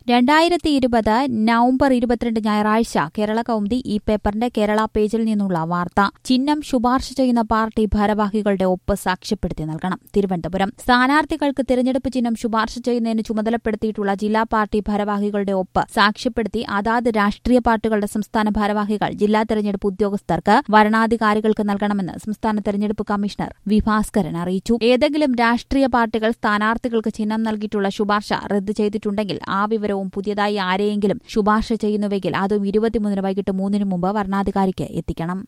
രണ്ടായിരത്തി ഇരുപത് നവംബർ ഇരുപത്തിരണ്ട് ഞായറാഴ്ച കേരള കൗമുദി ഈ പേപ്പറിന്റെ കേരള പേജിൽ നിന്നുള്ള വാർത്ത ചിഹ്നം ശുപാർശ ചെയ്യുന്ന പാർട്ടി ഭാരവാഹികളുടെ ഒപ്പ് സാക്ഷ്യപ്പെടുത്തി നൽകണം തിരുവനന്തപുരം സ്ഥാനാർത്ഥികൾക്ക് തിരഞ്ഞെടുപ്പ് ചിഹ്നം ശുപാർശ ചെയ്യുന്നതിന് ചുമതലപ്പെടുത്തിയിട്ടുള്ള ജില്ലാ പാർട്ടി ഭാരവാഹികളുടെ ഒപ്പ് സാക്ഷ്യപ്പെടുത്തി അതാത് രാഷ്ട്രീയ പാർട്ടികളുടെ സംസ്ഥാന ഭാരവാഹികൾ ജില്ലാ തെരഞ്ഞെടുപ്പ് ഉദ്യോഗസ്ഥർക്ക് വരണാധികാരികൾക്ക് നൽകണമെന്ന് സംസ്ഥാന തെരഞ്ഞെടുപ്പ് കമ്മീഷണർ വി ഭാസ്കരൻ അറിയിച്ചു ഏതെങ്കിലും രാഷ്ട്രീയ പാർട്ടികൾ സ്ഥാനാർത്ഥികൾക്ക് ചിഹ്നം നൽകിയിട്ടുള്ള ശുപാർശ റദ്ദ് ചെയ്തിട്ടുണ്ടെങ്കിൽ ആ വിവരവും പുതിയതായി ആരെയെങ്കിലും ശുപാർശ ചെയ്യുന്നുവെങ്കിൽ അതും ഇരുപത്തിമൂന്നിന് വൈകിട്ട് മൂന്നിന് മുമ്പ് വരണാധികാരിക്ക് എത്തിക്കണം